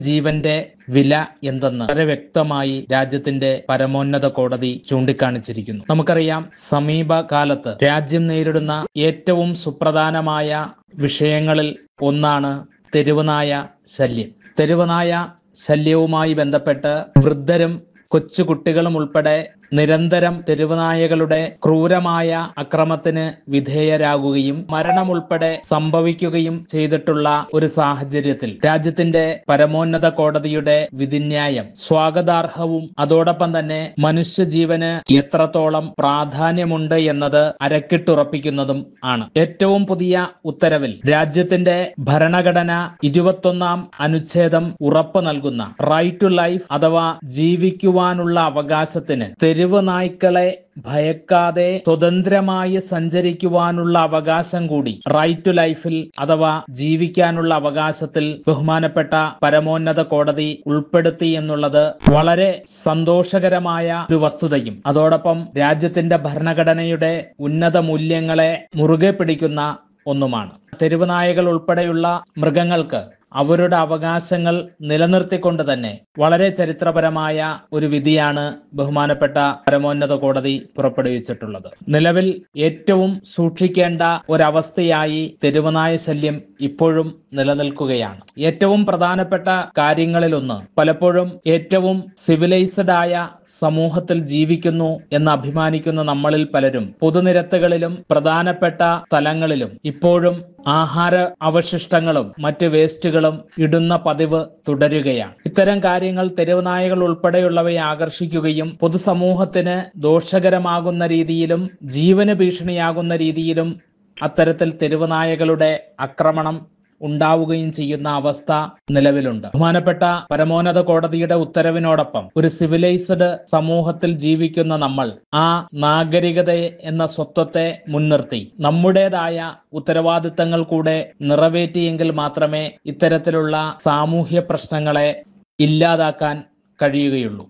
ജീവന്റെ വില എന്തെന്ന് വളരെ വ്യക്തമായി രാജ്യത്തിന്റെ പരമോന്നത കോടതി ചൂണ്ടിക്കാണിച്ചിരിക്കുന്നു നമുക്കറിയാം സമീപകാലത്ത് രാജ്യം നേരിടുന്ന ഏറ്റവും സുപ്രധാനമായ വിഷയങ്ങളിൽ ഒന്നാണ് തെരുവുനായ ശല്യം തെരുവുനായ ശല്യവുമായി ബന്ധപ്പെട്ട് വൃദ്ധരും കൊച്ചു കുട്ടികളും ഉൾപ്പെടെ നിരന്തരം തെരുവുനായകളുടെ ക്രൂരമായ അക്രമത്തിന് വിധേയരാകുകയും മരണമുൾപ്പെടെ സംഭവിക്കുകയും ചെയ്തിട്ടുള്ള ഒരു സാഹചര്യത്തിൽ രാജ്യത്തിന്റെ പരമോന്നത കോടതിയുടെ വിധിന്യായം സ്വാഗതാർഹവും അതോടൊപ്പം തന്നെ മനുഷ്യജീവന് എത്രത്തോളം പ്രാധാന്യമുണ്ട് എന്നത് അരക്കിട്ടുറപ്പിക്കുന്നതും ആണ് ഏറ്റവും പുതിയ ഉത്തരവിൽ രാജ്യത്തിന്റെ ഭരണഘടന ഇരുപത്തൊന്നാം അനുച്ഛേദം ഉറപ്പ് നൽകുന്ന റൈറ്റ് ടു ലൈഫ് അഥവാ ജീവിക്കുവാനുള്ള അവകാശത്തിന് തെരുവ് നായ്ക്കളെ ഭയക്കാതെ സ്വതന്ത്രമായി സഞ്ചരിക്കുവാനുള്ള അവകാശം കൂടി റൈറ്റ് ടു ലൈഫിൽ അഥവാ ജീവിക്കാനുള്ള അവകാശത്തിൽ ബഹുമാനപ്പെട്ട പരമോന്നത കോടതി ഉൾപ്പെടുത്തി എന്നുള്ളത് വളരെ സന്തോഷകരമായ ഒരു വസ്തുതയും അതോടൊപ്പം രാജ്യത്തിന്റെ ഭരണഘടനയുടെ ഉന്നത മൂല്യങ്ങളെ മുറുകെ പിടിക്കുന്ന ഒന്നുമാണ് തെരുവ് നായകൾ ഉൾപ്പെടെയുള്ള മൃഗങ്ങൾക്ക് അവരുടെ അവകാശങ്ങൾ നിലനിർത്തിക്കൊണ്ട് തന്നെ വളരെ ചരിത്രപരമായ ഒരു വിധിയാണ് ബഹുമാനപ്പെട്ട പരമോന്നത കോടതി പുറപ്പെടുവിച്ചിട്ടുള്ളത് നിലവിൽ ഏറ്റവും സൂക്ഷിക്കേണ്ട ഒരവസ്ഥയായി തെരുവുനായ ശല്യം ഇപ്പോഴും നിലനിൽക്കുകയാണ് ഏറ്റവും പ്രധാനപ്പെട്ട കാര്യങ്ങളിലൊന്ന് പലപ്പോഴും ഏറ്റവും സിവിലൈസ്ഡ് ആയ സമൂഹത്തിൽ ജീവിക്കുന്നു എന്ന് അഭിമാനിക്കുന്ന നമ്മളിൽ പലരും പൊതുനിരത്തുകളിലും പ്രധാനപ്പെട്ട സ്ഥലങ്ങളിലും ഇപ്പോഴും ആഹാര അവശിഷ്ടങ്ങളും മറ്റ് വേസ്റ്റുകളും ഇടുന്ന പതിവ് തുടരുകയാണ് ഇത്തരം കാര്യങ്ങൾ തെരുവുനായകൾ ഉൾപ്പെടെയുള്ളവയെ ആകർഷിക്കുകയും പൊതുസമൂഹത്തിന് ദോഷകരമാകുന്ന രീതിയിലും ജീവന് ഭീഷണിയാകുന്ന രീതിയിലും അത്തരത്തിൽ തെരുവുനായകളുടെ ആക്രമണം ഉണ്ടാവുകയും ചെയ്യുന്ന അവസ്ഥ നിലവിലുണ്ട് ബഹുമാനപ്പെട്ട പരമോന്നത കോടതിയുടെ ഉത്തരവിനോടൊപ്പം ഒരു സിവിലൈസ്ഡ് സമൂഹത്തിൽ ജീവിക്കുന്ന നമ്മൾ ആ നാഗരികതയെ എന്ന സ്വത്വത്തെ മുൻനിർത്തി നമ്മുടേതായ ഉത്തരവാദിത്തങ്ങൾ കൂടെ നിറവേറ്റിയെങ്കിൽ മാത്രമേ ഇത്തരത്തിലുള്ള സാമൂഹ്യ പ്രശ്നങ്ങളെ ഇല്ലാതാക്കാൻ കഴിയുകയുള്ളൂ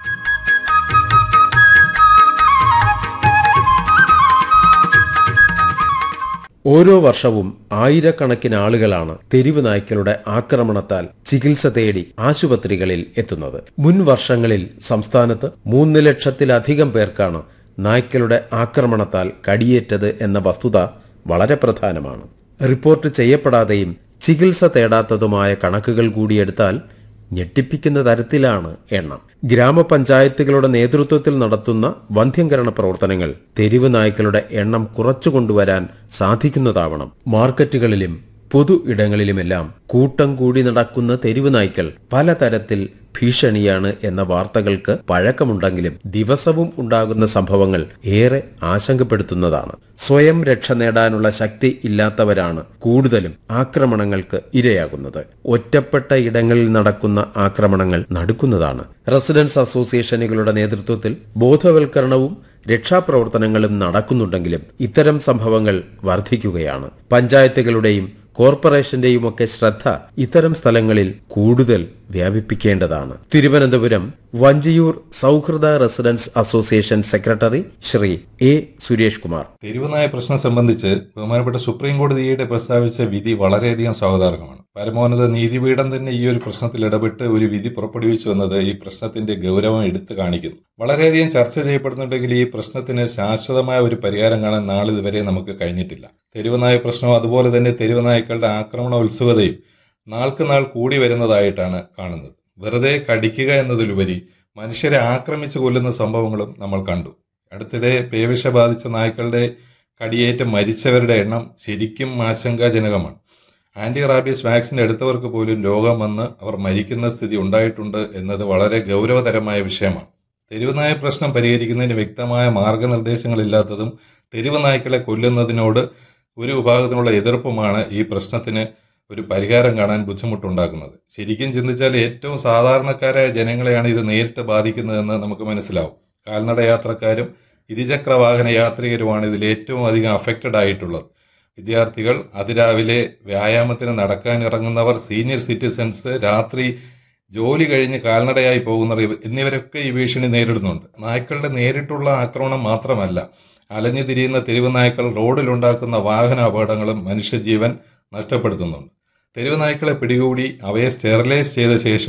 ഓരോ വർഷവും ആയിരക്കണക്കിന് ആളുകളാണ് തെരുവ് നായ്ക്കളുടെ ആക്രമണത്താൽ ചികിത്സ തേടി ആശുപത്രികളിൽ എത്തുന്നത് മുൻ വർഷങ്ങളിൽ സംസ്ഥാനത്ത് മൂന്ന് ലക്ഷത്തിലധികം പേർക്കാണ് നായ്ക്കളുടെ ആക്രമണത്താൽ കടിയേറ്റത് എന്ന വസ്തുത വളരെ പ്രധാനമാണ് റിപ്പോർട്ട് ചെയ്യപ്പെടാതെയും ചികിത്സ തേടാത്തതുമായ കണക്കുകൾ കൂടിയെടുത്താൽ ഞെട്ടിപ്പിക്കുന്ന തരത്തിലാണ് എണ്ണം ഗ്രാമപഞ്ചായത്തുകളുടെ നേതൃത്വത്തിൽ നടത്തുന്ന വന്ധ്യംകരണ പ്രവർത്തനങ്ങൾ തെരുവ് നായ്ക്കളുടെ എണ്ണം കുറച്ചുകൊണ്ടുവരാൻ സാധിക്കുന്നതാവണം മാർക്കറ്റുകളിലും പൊതു ഇടങ്ങളിലുമെല്ലാം കൂട്ടം കൂടി നടക്കുന്ന തെരുവ് നായ്ക്കൾ പലതരത്തിൽ ഭീഷണിയാണ് എന്ന വാർത്തകൾക്ക് പഴക്കമുണ്ടെങ്കിലും ദിവസവും ഉണ്ടാകുന്ന സംഭവങ്ങൾ ഏറെ ആശങ്കപ്പെടുത്തുന്നതാണ് സ്വയം രക്ഷ നേടാനുള്ള ശക്തി ഇല്ലാത്തവരാണ് കൂടുതലും ആക്രമണങ്ങൾക്ക് ഇരയാകുന്നത് ഒറ്റപ്പെട്ട ഇടങ്ങളിൽ നടക്കുന്ന ആക്രമണങ്ങൾ നടക്കുന്നതാണ് റെസിഡൻസ് അസോസിയേഷനുകളുടെ നേതൃത്വത്തിൽ ബോധവൽക്കരണവും രക്ഷാപ്രവർത്തനങ്ങളും നടക്കുന്നുണ്ടെങ്കിലും ഇത്തരം സംഭവങ്ങൾ വർദ്ധിക്കുകയാണ് പഞ്ചായത്തുകളുടെയും കോർപ്പറേഷന്റെയുമൊക്കെ ശ്രദ്ധ ഇത്തരം സ്ഥലങ്ങളിൽ കൂടുതൽ വ്യാപിപ്പിക്കേണ്ടതാണ് തിരുവനന്തപുരം വഞ്ചിയൂർ സൗഹൃദ residents association secretary Shri A Suresh Kumar തെരുവുനായ പ്രശ്നം സംബന്ധിച്ച് ബഹുമാനപ്പെട്ട സുപ്രീം കോടതിയുടെ പ്രസ്താവിച്ച വിധി വളരെയധികം സ്വാഗതാർഹമാണ് പരമോന്നത നീതിപീഠം തന്നെ ഈ ഒരു പ്രശ്നത്തിൽ ഇടപെട്ട് ഒരു വിധി പുറപ്പെടുവിച്ചു വന്നത് ഈ പ്രശ്നത്തിന്റെ ഗൗരവം എടുത്തു കാണിക്കുന്നു വളരെയധികം ചർച്ച ചെയ്യപ്പെടുന്നുണ്ടെങ്കിൽ ഈ പ്രശ്നത്തിന് ശാശ്വതമായ ഒരു പരിഹാരം കാണാൻ നാളിതുവരെ നമുക്ക് കഴിഞ്ഞിട്ടില്ല തെരുവുനായ പ്രശ്നവും അതുപോലെ തന്നെ തെരുവുനായ്ക്കളുടെ ആക്രമണ ഉത്സുകതയും നാൾക്ക് നാൾ കൂടി വരുന്നതായിട്ടാണ് കാണുന്നത് വെറുതെ കടിക്കുക എന്നതിലുപരി മനുഷ്യരെ ആക്രമിച്ചു കൊല്ലുന്ന സംഭവങ്ങളും നമ്മൾ കണ്ടു അടുത്തിടെ പേവിഷ ബാധിച്ച നായ്ക്കളുടെ കടിയേറ്റ് മരിച്ചവരുടെ എണ്ണം ശരിക്കും ആശങ്കാജനകമാണ് ആന്റി റാബീസ് വാക്സിൻ എടുത്തവർക്ക് പോലും രോഗം വന്ന് അവർ മരിക്കുന്ന സ്ഥിതി ഉണ്ടായിട്ടുണ്ട് എന്നത് വളരെ ഗൗരവതരമായ വിഷയമാണ് തെരുവുനായ പ്രശ്നം പരിഹരിക്കുന്നതിന് വ്യക്തമായ മാർഗനിർദ്ദേശങ്ങളില്ലാത്തതും തെരുവ് നായ്ക്കളെ കൊല്ലുന്നതിനോട് ഒരു വിഭാഗത്തിനുള്ള എതിർപ്പുമാണ് ഈ പ്രശ്നത്തിന് ഒരു പരിഹാരം കാണാൻ ബുദ്ധിമുട്ടുണ്ടാക്കുന്നത് ശരിക്കും ചിന്തിച്ചാൽ ഏറ്റവും സാധാരണക്കാരായ ജനങ്ങളെയാണ് ഇത് നേരിട്ട് ബാധിക്കുന്നതെന്ന് നമുക്ക് മനസ്സിലാവും കാൽനട യാത്രക്കാരും ഇരുചക്ര വാഹന യാത്രികരുമാണ് ഇതിൽ ഏറ്റവും അധികം അഫക്റ്റഡ് ആയിട്ടുള്ളത് വിദ്യാർത്ഥികൾ അതിരാവിലെ വ്യായാമത്തിന് നടക്കാൻ ഇറങ്ങുന്നവർ സീനിയർ സിറ്റിസൺസ് രാത്രി ജോലി കഴിഞ്ഞ് കാൽനടയായി പോകുന്നവർ ഇവ- എന്നിവരൊക്കെ ഈ ഭീഷണി നേരിടുന്നുണ്ട് നായ്ക്കളുടെ നേരിട്ടുള്ള ആക്രമണം മാത്രമല്ല അലഞ്ഞു തിരിയുന്ന തെരുവ് നായ്ക്കൾ റോഡിലുണ്ടാക്കുന്ന വാഹന അപകടങ്ങളും മനുഷ്യജീവൻ നഷ്ടപ്പെടുത്തുന്നുണ്ട് തെരുവ് നായ്ക്കളെ പിടികൂടി അവയെ സ്റ്റെറിലൈസ് ചെയ്ത ശേഷം